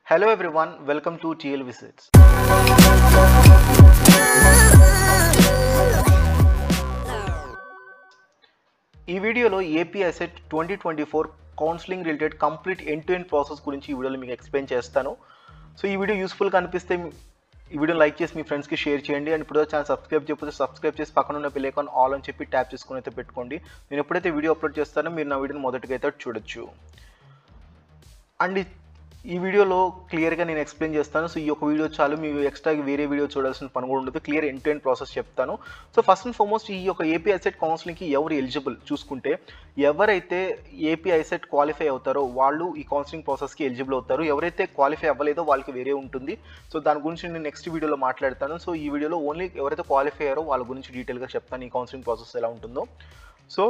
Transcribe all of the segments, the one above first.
Hello everyone, welcome to TL Visits. ఈ వీడియోలో AP ICET twenty twenty four counselling related complete end to end process గురించి ఈ వీడియోలో మీకు ఎక్స్ప్లెయిన్ చేస్తాను సో ఈ వీడియో యూస్ఫుల్గా అనిపిస్తే ఈ వీడియో లైక్ చేసి మీ ఫ్రెండ్స్కి షేర్ చేయండి అండ్ ఇప్పుడు ఛానల్ సబ్స్క్రైబ్ చేయకపోతే సబ్స్క్రైబ్ చేసి పక్కన ఉన్న బిల్ ఐకాన్ ఆల్ అని చెప్పి ట్యాప్ చేసుకుని అయితే పెట్టుకోండి నేను ఎప్పుడైతే వీడియో అప్లోడ్ చేస్తానో మీరు నా వీడియోని మొదటిగా అయితే చూడొచ్చు అండ్ ఈ వీడియోలో క్లియర్గా నేను ఎక్స్ప్లెయిన్ చేస్తాను సో ఈ యొక్క వీడియో చాలు మీరు ఎక్స్ట్రా వేరే వీడియో చూడాల్సిన పని కూడా ఉండదు clear end to end process చెప్తాను సో ఫస్ట్ అండ్ ఫార్మోస్ట్ ఈ యొక్క ఏపీ ఐసెట్ కౌన్సిలింగ్కి ఎవరు ఎలిజిబుల్ చూసుకుంటే ఎవరైతే ఏపీ ఐసెట్ క్వాలిఫై అవుతారో వాళ్ళు ఈ కౌన్సిలింగ్ ప్రాసెస్కి ఎలిజిబుల్ అవుతారు ఎవరైతే క్వాలిఫై అవ్వలేదో వాళ్ళకి వేరే ఉంటుంది సో దాని గురించి నేను నెక్స్ట్ వీడియోలో మాట్లాడతాను సో ఈ వీడియోలో ఓన్లీ ఎవరైతే క్వాలిఫై అయ్యారో వాళ్ళ గురించి డీటెయిల్గా చెప్తాను ఈ కౌన్సిలింగ్ ప్రాసెస్ ఎలా ఉంటుందో so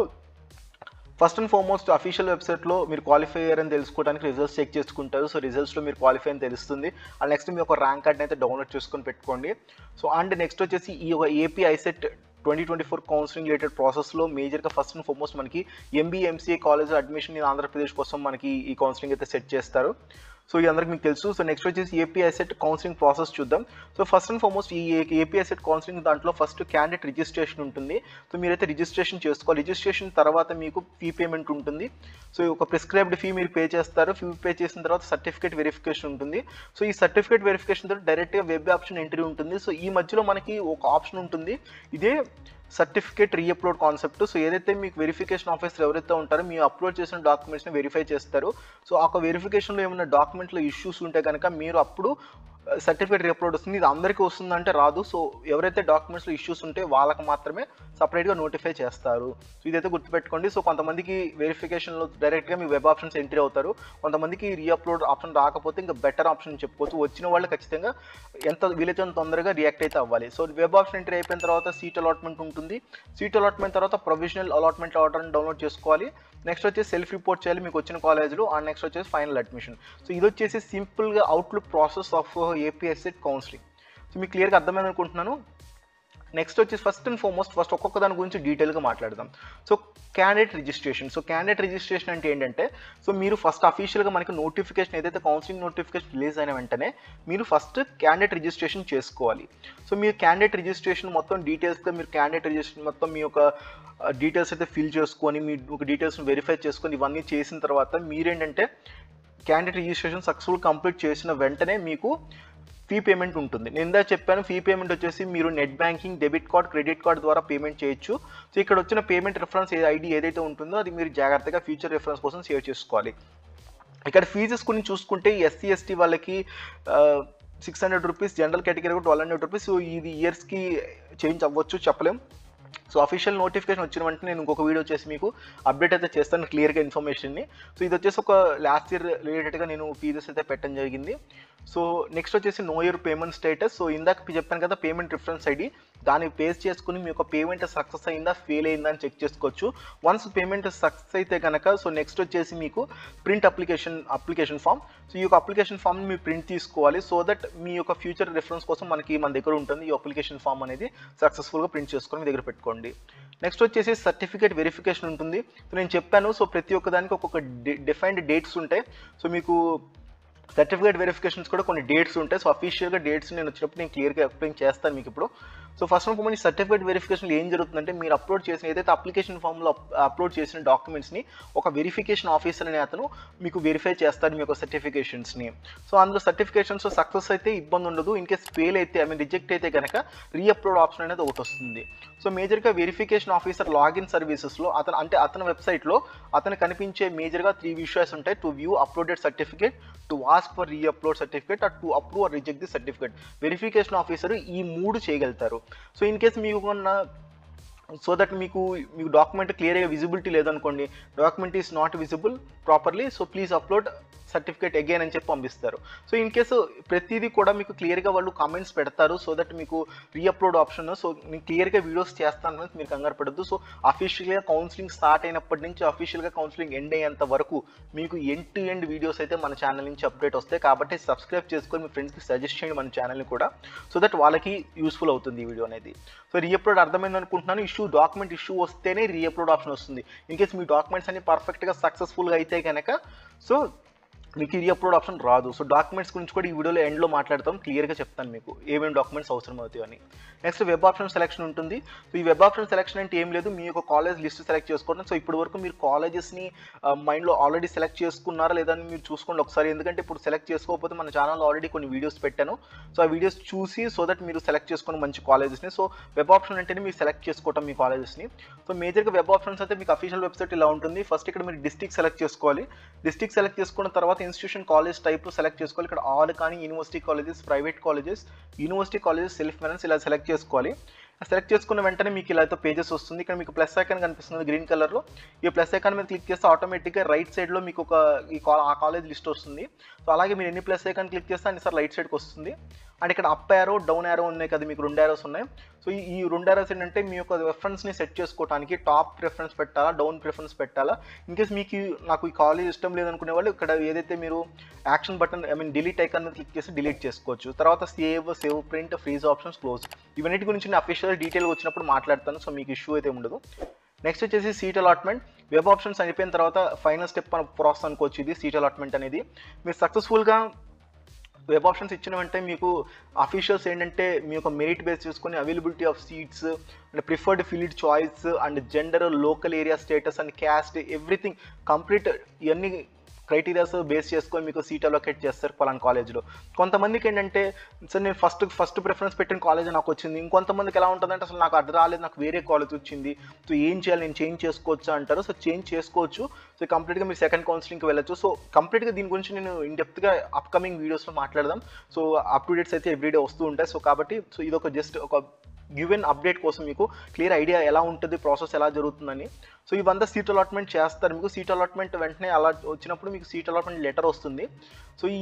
first and foremost official వెబ్సైట్లో మీరు క్వాలిఫై అయ్యారని తెలుసుకోవడానికి రిజల్ట్స్ చెక్ చేసుకుంటారు సో రిజల్ట్స్లో మీరు క్వాలిఫై అని తెలుస్తుంది అండ్ నెక్స్ట్ మీ ఒక ర్యాంక్ కార్డ్ని అయితే డౌన్లోడ్ చేసుకొని పెట్టుకోండి సో అండ్ నెక్స్ట్ వచ్చేసి ఈ యొక్క AP ICET twenty twenty four counselling related ప్రాసెస్లో మేజర్గా ఫస్ట్ అండ్ ఫార్మోస్ట్ మనకి MBA MCA college admission in Andhra Pradesh కోసం మనకి ఈ కౌన్సిలింగ్ అయితే సెట్ చేస్తారు సో ఇది అందరికి మీకు తెలుసు సో నెక్స్ట్ వచ్చేసి ఏపీ అసెట్ కౌన్సిలింగ్ ప్రాసెస్ చూద్దాం సో ఫస్ట్ అండ్ ఫార్మోస్ట్ ఈ ఏపీ అసెట్ కౌన్సిలింగ్ దాంట్లో ఫస్ట్ క్యాండిడేట్ రిజిస్ట్రేషన్ ఉంటుంది సో మీరైతే రిజిస్ట్రేషన్ చేసుకోవాలి రిజిస్ట్రేషన్ తర్వాత మీకు ఫీ పేమెంట్ ఉంటుంది సో ఒక ప్రిస్క్రైబ్డ్ ఫీ మీరు పే చేస్తారు ఫీ పే చేసిన తర్వాత సర్టిఫికేట్ వెరిఫికేషన్ ఉంటుంది సో ఈ సర్టిఫికేట్ వెరిఫికేషన్ తర్వాత డైరెక్ట్గా వెబ్ ఆప్షన్ ఎంట్రీ ఉంటుంది సో ఈ మధ్యలో మనకి ఒక ఆప్షన్ ఉంటుంది ఇదే సర్టిఫికేట్ రీఅప్లోడ్ కాన్సెప్ట్ సో ఏదైతే మీకు వెరిఫికేషన్ ఆఫీసర్ ఎవరైతే ఉంటారో మీరు అప్లోడ్ చేసిన డాక్యుమెంట్స్ని వెరిఫై చేస్తారు సో ఆ వెరిఫికేషన్లో ఏమైనా డాక్యుమెంట్లో ఇష్యూస్ ఉంటే కనుక మీరు అప్పుడు సర్టిఫికేట్ రీఅప్లోడ్ వస్తుంది ఇది అందరికీ వస్తుందంటే రాదు సో ఎవరైతే డాక్యుమెంట్స్లో ఇష్యూస్ ఉంటే వాళ్ళకి మాత్రమే సపరేట్గా నోటిఫై చేస్తారు సో ఇదైతే గుర్తుపెట్టుకోండి సో కొంతమందికి వెరిఫికేషన్లో డైరెక్ట్గా మీ వెబ్ ఆప్షన్స్ ఎంట్రీ అవుతారు కొంతమందికి రీఅప్లోడ్ ఆప్షన్ రాకపోతే ఇంకా బెటర్ ఆప్షన్ చెప్పుకోవచ్చు వచ్చిన వాళ్ళు ఖచ్చితంగా ఎంత వీలైతే అంత తొందరగా రియాక్ట్ అయితే అవ్వాలి సో వెబ్ ఆప్షన్ ఎంట్రీ అయిపోయిన తర్వాత సీట్ అలాట్మెంట్ ఉంటుంది సీట్ అలాట్మెంట్ తర్వాత ప్రొవిజనల్ అలాట్మెంట్ ఆర్డర్ని డౌన్లోడ్ చేసుకోవాలి నెక్స్ట్ వచ్చేసి సెల్ఫ్ రిపోర్ట్ చేయాలి మీకు వచ్చిన కాలేజ్లో అండ్ నెక్స్ట్ వచ్చేసి ఫైనల్ అడ్మిషన్ సో ఇది వచ్చేసి సింపుల్గా outlook process of AP ICET counselling so మీకు క్లియర్గా అర్థమైంది అనుకుంటున్నాను నెక్స్ట్ వచ్చేసి ఫస్ట్ అండ్ ఫార్మోస్ట్ ఫస్ట్ ఒక్కొక్క దాని గురించి డీటెయిల్గా మాట్లాడదాం so candidate registration so candidate registration అంటే ఏంటంటే సో మీరు ఫస్ట్ అఫీషియల్గా మనకి నోటిఫికేషన్ ఏదైతే కౌన్సిలింగ్ నోటిఫికేషన్ రిలీజ్ అయిన వెంటనే మీరు ఫస్ట్ క్యాండిడేట్ రిజిస్ట్రేషన్ చేసుకోవాలి సో మీరు క్యాండిడేట్ రిజిస్ట్రేషన్ మొత్తం డీటెయిల్స్గా మీరు క్యాండిడేట్ రిజిస్ట్రేషన్ మొత్తం మీ యొక్క డీటెయిల్స్ అయితే ఫిల్ చేసుకొని మీ ఒక డీటెయిల్స్ని వెరిఫై చేసుకొని ఇవన్నీ చేసిన తర్వాత మీరేంటంటే క్యాండిడేట్ రిజిస్ట్రేషన్ సక్సెస్ఫుల్ కంప్లీట్ చేసిన వెంటనే మీకు ఫీ పేమెంట్ ఉంటుంది నేను ఇందా చెప్పాను ఫీ పేమెంట్ వచ్చేసి మీరు net banking debit card credit card ద్వారా పేమెంట్ చేయొచ్చు సో ఇక్కడ వచ్చిన పేమెంట్ రిఫరెన్స్ ఐడి ఏదైతే ఉంటుందో అది మీరు జాగ్రత్తగా ఫ్యూచర్ రిఫరెన్స్ కోసం సేవ్ చేసుకోవాలి ఇక్కడ ఫీజెస్ గురించి చూసుకుంటే ఎస్సీ ఎస్టీ వాళ్ళకి six hundred rupees general category twelve hundred rupees so ఇది ఇయర్స్కి చేంజ్ అవ్వచ్చు చెప్పలేం సో అఫీషియల్ నోటిఫికేషన్ వచ్చిన వెంటనే నేను ఇంకొక వీడియో వచ్చేసి మీకు అప్డేట్ అయితే చేస్తాను క్లియర్గా ఇన్ఫర్మేషన్ని సో ఇది వచ్చేసి ఒక లాస్ట్ ఇయర్ రిలేటెడ్గా నేను ఫీజెస్ అయితే పెట్టడం జరిగింది సో నెక్స్ట్ వచ్చేసి know your payment status so ఇందాక చెప్పాను కదా పేమెంట్ రిఫరెన్స్ ఐడి దాన్ని పేస్ చేసుకుని మీ యొక్క పేమెంట్ సక్సెస్ అయిందా ఫెయిల్ అయిందా అని చెక్ చేసుకోవచ్చు వన్స్ పేమెంట్ సక్సెస్ అయితే కనుక సో నెక్స్ట్ వచ్చేసి మీకు print application application form so ఈ యొక్క అప్లికేషన్ ఫామ్ని మీరు ప్రింట్ తీసుకోవాలి సో దట్ మీ యొక్క ఫ్యూచర్ రిఫరెన్స్ కోసం మనకి మన దగ్గర ఉంటుంది ఈ అప్లికేషన్ ఫామ్ అనేది సక్సెస్ఫుల్గా ప్రింట్ చేసుకొని మీ దగ్గర పెట్టుకోండి నెక్స్ట్ వచ్చేసి సర్టిఫికేట్ వెరిఫికేషన్ ఉంటుంది సో నేను చెప్పాను సో ప్రతి ఒక్క దానికి ఒక్కొక్క డిఫైన్డ్ డేట్స్ ఉంటాయి సో మీకు సర్టిఫికేట్ వెరిఫికేషన్స్ కూడా కొన్ని డేట్స్ ఉంటాయి సో అఫీషియల్గా డేట్స్ నేను వచ్చినప్పుడు నేను క్లియర్గా ఎక్స్ప్లెయిన్ చేస్తాను మీకు ఇప్పుడు so first of all certificate verification ఏం జరుగుతుందంటే మీరు అప్లోడ్ చేసిన ఏదైతే అప్లికేషన్ ఫామ్లో అప్లోడ్ చేసిన డాక్యుమెంట్స్ని ఒక వెరిఫికేషన్ ఆఫీసర్ అనే అతను మీకు వెరిఫై చేస్తాడు మీ యొక్క సర్టిఫికేషన్స్ని సో అందులో సర్టిఫికేషన్స్ సక్సెస్ అయితే ఇబ్బంది ఉండదు ఇన్ కేస్ ఫెయిల్ అయితే ఐ మీన్ రిజెక్ట్ అయితే కనుక రీఅప్లోడ్ ఆప్షన్ అనేది ఒకటి వస్తుంది సో మేజర్గా వెరిఫికేషన్ ఆఫీసర్ లాగిన్ సర్వీసెస్లో అతను అంటే అతని వెబ్సైట్లో అతను కనిపించే మేజర్గా త్రీ విషయాస్ ఉంటాయి to view uploaded certificate to ask for reupload certificate to approve or reject the certificate verification officer ఈ మూడు చేయగలుగుతారు సో ఇన్ కేసు మీకు ఉన్న సో దట్ మీకు మీకు డాక్యుమెంట్ క్లియర్గా విజిబిలిటీ లేదనుకోండి document is not visible properly so please upload certificate again అని చెప్పి పంపిస్తారు సో ఇన్ కేసు ప్రతిదీ కూడా మీకు క్లియర్గా వాళ్ళు కామెంట్స్ పెడతారు సో దట్ మీకు రీఅప్లోడ్ ఆప్షన్ సో నేను క్లియర్గా వీడియోస్ చేస్తాను మీరు కంగారు పడద్దు సో అఫీషియల్గా కౌన్సిలింగ్ స్టార్ట్ అయినప్పటి నుంచి అఫీషియల్గా కౌన్సిలింగ్ ఎండ్ అయ్యేంత వరకు మీకు ఎండ్ టు ఎండ్ వీడియోస్ అయితే మన ఛానల్ నుంచి అప్డేట్ వస్తాయి కాబట్టి సబ్స్క్రైబ్ చేసుకొని మీ ఫ్రెండ్స్కి సజెస్ట్ చేయండి మన ఛానల్ని కూడా సో దట్ వాళ్ళకి యూస్ఫుల్ అవుతుంది ఈ వీడియో అనేది సో రీఅప్లోడ్ అర్థమైంది అనుకుంటున్నాను ఇష్యూ డాక్యుమెంట్ ఇష్యూ వస్తేనే రీఅప్లోడ్ ఆప్షన్ వస్తుంది ఇన్ కేస్ మీ డాక్యుమెంట్స్ అన్ని పర్ఫెక్ట్గా సక్సెస్ఫుల్గా అయితే కనుక సో మీకు ఈ అప్లోడ్ ఆప్షన్ రాదు సో డాక్యుమెంట్స్ గురించి కూడా ఈ వీడియోలో ఎండ్లో మాట్లాడతాం క్లియర్గా చెప్తాను మీకు ఏమేమి డాక్యుమెంట్స్ అవసరం అవుతాయి అని నెక్స్ట్ వెబ్ ఆప్షన్ సెలెక్షన్ ఉంటుంది సో ఈ వెబ్ ఆప్షన్ సెలెక్షన్ అంటే ఏం లేదు మీ యొక్క కాలేజ్ లిస్ట్ సెలెక్ట్ చేసుకోవడం సో ఇప్పటి వరకు మీరు కాలేజెస్ని మైండ్లో ఆల్రెడీ సెలెక్ట్ చేసుకున్నారా లేదా అని మీరు చూసుకోండి ఒకసారి ఎందుకంటే ఇప్పుడు సెలెక్ట్ చేసుకోకపోతే మన ఛానల్లో ఆల్రెడీ కొన్ని వీడియోస్ పెట్టాను సో ఆ వీడియోస్ చూసి సో దట్ మీరు సెలెక్ట్ చేసుకుని మంచి కాలేజెస్ని సో వెబ్ ఆప్షన్ అంటేనే మీరు సెలెక్ట్ చేసుకోవటం మీ కాలేజెస్ని సో మేజర్గా వెబ్ ఆప్షన్స్ అయితే మీకు అఫీషియల్ వెబ్సైట్ ఇలా ఉంటుంది ఫస్ట్ ఇక్కడ మీరు డిస్ట్రిక్ట్ సెలెక్ట్ చేసుకోవాలి డిస్ట్రిక్ట్ సెలెక్ట్ చేసుకున్న తర్వాత ఇన్స్టిట్యూషన్ కాలేజ్ టైప్ సెలెక్ట్ చేసుకోవాలి ఇక్కడ ఆల్ కానీ university colleges private colleges university colleges self finance ఇలా సెలెక్ట్ చేసుకోవాలి సెలెక్ట్ చేసుకున్న వెంటనే మీకు ఇలా అయితే పేజెస్ వస్తుంది ఇక్కడ మీకు ప్లస్ ఐకాన్ కనిపిస్తుంది గ్రీన్ కలర్లో ఈ ప్లస్ ఐకాన్ మీద క్లిక్ చేస్తే ఆటోమేటిక్గా రైట్ సైడ్లో మీకు ఒక ఈ కా ఆ కాలేజ్ లిస్ట్ వస్తుంది సో అలాగే మీరు ఎన్ని ప్లస్ ఐకాన్ క్లిక్ చేస్తే అన్ని సార్ రైట్ సైడ్కి వస్తుంది అండ్ ఇక్కడ అప్ యారో డౌన్ యారో ఉన్నాయి కదా మీకు రెండు యారోస్ ఉన్నాయి సో ఈ రెండు యారోస్ ఏంటంటే మీ యొక్క రెఫరెన్స్ని సెట్ చేసుకోవడానికి టాప్ ప్రిఫరెన్స్ పెట్టాలా డౌన్ ప్రిఫరెన్స్ పెట్టాలా ఇన్ కేస్ మీకు ఈ- నాకు ఈ కాలేజ్ ఇష్టం లేదనుకునే వాళ్ళు ఇక్కడ ఏదైతే మీరు action button I mean delete icon మీద క్లిక్ చేసి డిలీట్ చేసుకోవచ్చు తర్వాత save save print freeze options close ఇవన్నిటి గురించి నేను అఫీషియల్ డీటెయిల్ వచ్చినప్పుడు మాట్లాడతాను సో మీకు ఇష్యూ అయితే ఉండదు నెక్స్ట్ వచ్చేసి సీట్ అలాట్మెంట్ వెబ్ ఆప్షన్స్ అయిపోయిన తర్వాత ఫైనల్ స్టెప్ ప్రాసెస్ అనుకోవచ్చు ఇది సీట్ అలాట్మెంట్ అనేది మీరు సక్సెస్ఫుల్గా వెబ్ ఆప్షన్స్ ఇచ్చిన వెంటనే మీకు అఫీషియల్స్ ఏంటంటే మీ యొక్క మెరిట్ బేస్ చూసుకొని availability of seats and preferred field choice and gender local area status and caste everything complete ఇవన్నీ క్రైటీరియాస్ బేస్ చేసుకొని మీకు సీట్ అలొకేట్ చేస్తారు పలానా కాలేజ్లో కొంతమందికి ఏంటంటే సార్ నేను ఫస్ట్ ఫస్ట్ ప్రిఫరెన్స్ పెట్టిన కాలేజ్ నాకు వచ్చింది ఇంకొంతమందికి ఎలా ఉంటుందంటే అసలు నాకు అది రాలేదు నాకు వేరే కాలేజ్ వచ్చింది సో ఏం చేయాలి నేను చేంజ్ చేసుకోవచ్చు అంటారు సో చేంజ్ చేసుకోవచ్చు సో కంప్లీట్గా మీరు సెకండ్ కౌన్సిలింగ్కి వెళ్ళొచ్చు సో కంప్లీట్గా దీని గురించి నేను ఇన్ డెప్త్గా అప్కమింగ్ వీడియోస్లో మాట్లాడదాం సో అప్ టు డేట్స్ అయితే ఎవ్రీడే వస్తూ ఉంటాయి సో కాబట్టి సో ఇది ఒక జస్ట్ ఒక గివెన్ అప్డేట్ కోసం మీకు క్లియర్ ఐడియా ఎలా ఉంటుంది ప్రాసెస్ ఎలా జరుగుతుందని సో ఇవంతా సీట్ అలాట్మెంట్ చేస్తారు మీకు సీట్ అలాట్మెంట్ వెంటనే అలా వచ్చినప్పుడు మీకు సీట్ అలాట్మెంట్ లెటర్ వస్తుంది సో ఈ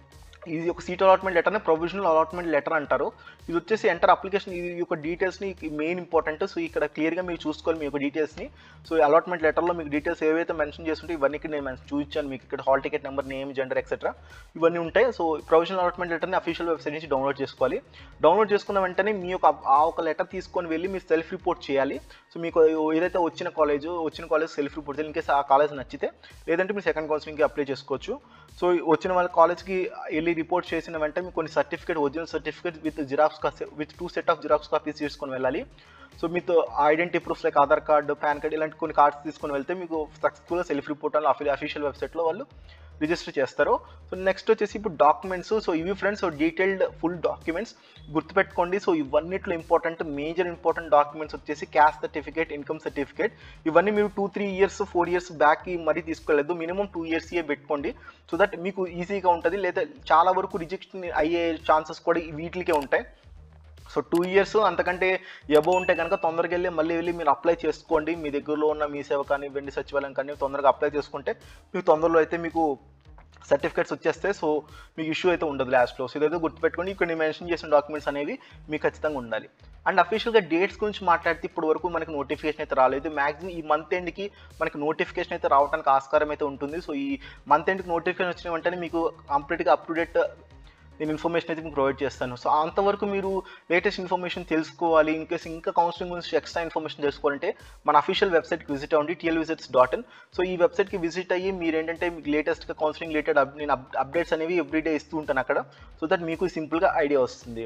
ఇది ఒక సీట్ అలాట్మెంట్ లెటర్ని ప్రొవిజనల్ అలాట్మెంట్ లెటర్ అంటారు ఇది వచ్చేసి ఎంటర్ అప్లికేషన్ ఈ యొక్క డీటెయిల్స్ని మెయిన్ ఇంపార్టెంట్ సో ఇక్కడ క్లియర్గా మీరు చూసుకోవాలి మీ యొక్క డీటెయిల్స్ని సో అలాట్మెంట్ లెటర్లో మీకు డీటెయిల్స్ ఏవైతే మెన్షన్ చేస్తుంటే ఇవన్నీ ఇక్కడ నేను మెన్షన్ చూపించాను మీకు ఇక్కడ hall ticket number name gender etcetera ఇవన్నీ ఉంటాయి సో ప్రొవిజనల్ అలాట్మెంట్ లెటర్ని అఫీషియల్ వెబ్సైట్ నుంచి డౌన్లోడ్ చేసుకోవాలి డౌన్లోడ్ చేసుకున్న వెంటనే మీ యొక్క ఆ ఒక లెటర్ తీసుకొని వెళ్ళి మీరు సెల్ఫ్ రిపోర్ట్ చేయాలి సో మీకు ఏదైతే వచ్చిన కాలేజ్ వచ్చిన కాలేజ్ సెల్ఫ్ రిపోర్ట్ చేయాలి ఇన్కేస్ ఆ కాలేజ్ నచ్చితే లేదంటే మీరు సెకండ్ కౌన్సిలింగ్కి అప్లై చేసుకోవచ్చు సో వచ్చిన వాళ్ళ కాలేజ్కి వెళ్ళి రిపోర్ట్ చేసిన వెంటనే మీకు కొన్ని certificate original certificate with xerox with two set of xerox copies తీసుకొని వెళ్ళాలి సో మీతో identity proofs like Aadhaar card PAN card ఇలాంటి కొన్ని కార్డ్స్ తీసుకొని వెళ్తే మీకు సక్సెస్ఫుల్గా సెల్ఫ్ రిపోర్ట్ అని అఫీషియల్ వెబ్సైట్లో వాళ్ళు రిజిస్టర్ చేస్తారు సో నెక్స్ట్ వచ్చేసి ఇప్పుడు డాక్యుమెంట్స్ సో ఇవి friends so detailed full documents గుర్తుపెట్టుకోండి సో ఇవన్నిట్లో ఇంపార్టెంట్ మేజర్ ఇంపార్టెంట్ డాక్యుమెంట్స్ వచ్చేసి క్యాస్ట్ సర్టిఫికేట్ ఇన్కమ్ సర్టిఫికేట్ ఇవన్నీ మీరు two three years four years బ్యాక్కి మరీ తీసుకెళ్ళదు మినిమం టూ ఇయర్స్యే పెట్టుకోండి సో దట్ మీకు ఈజీగా ఉంటుంది లేదా చాలా వరకు రిజెక్షన్ అయ్యే ఛాన్సెస్ కూడా వీటికే ఉంటాయి సో టూ ఇయర్స్ అంతకంటే ఎబో ఉంటే కనుక తొందరగా వెళ్ళి మళ్ళీ వెళ్ళి మీరు అప్లై చేసుకోండి మీ దగ్గరలో ఉన్న మీ సేవ కానీ వెండి సచివాలయం కానీ తొందరగా అప్లై చేసుకుంటే మీకు తొందరలో అయితే మీకు సర్టిఫికేట్స్ వచ్చేస్తాయి సో మీకు ఇష్యూ అయితే ఉండదు లాస్ట్లో సో ఇదైతే గుర్తుపెట్టుకోండి ఇక్కడ నేను మెన్షన్ చేసిన డాక్యుమెంట్స్ అనేవి మీకు ఖచ్చితంగా ఉండాలి అండ్ అఫీషియల్గా డేట్స్ గురించి మాట్లాడితే ఇప్పటి వరకు మనకి నోటిఫికేషన్ అయితే రాలేదు మ్యాక్సిమం ఈ మంత్ ఎండ్కి మనకి నోటిఫికేషన్ అయితే రావడానికి ఆస్కారం అయితే ఉంటుంది సో ఈ మంత్ ఎండ్కి నోటిఫికేషన్ వచ్చిన వెంటనే మీకు కంప్లీట్గా అప్ టు డేట్ నేను ఇన్ఫర్మేషన్ అయితే మీకు ప్రొవైడ్ చేస్తాను సో అంతవరకు మీరు లేటెస్ట్ ఇన్ఫర్మేషన్ తెలుసుకోవాలి ఇన్కేస్ ఇంకా కౌన్సిలింగ్ గురించి ఎక్స్ట్రా ఇన్ఫర్మేషన్ తెలుసుకోవాలంటే మన అఫీషియల్ వెబ్సైట్కి విజిట్ అవ్వండి TL visits dot in so ఈ వెబ్సైట్కి విజిట్ అయ్యి మీరు ఏంటంటే మీకు లేటెస్ట్గా కౌన్సిలింగ్ రిలేటెడ్ నేను అప్డేట్స్ అనేవి ఎవ్రీడే ఇస్తూ ఉంటాను అక్కడ సో దట్ మీకు సింపుల్గా ఐడియా వస్తుంది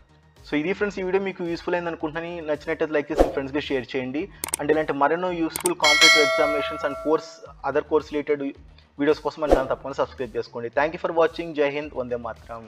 సో ఇది ఫ్రెండ్స్ ఈ వీడియో మీకు యూస్ఫుల్ అయింది అనుకుంటున్నాను నచ్చినట్టయితే లైక్ చేసి ఫ్రెండ్స్గా షేర్ చేయండి అండ్ ఇలాంటి మరెన్నో useful competitive examinations and course other course related videos కోసం మన ఛానల్ తప్పకుండా సబ్స్క్రైబ్ చేసుకోండి థ్యాంక్ యూ ఫర్ వాచింగ్ జై హింద్ వందే మాత్రం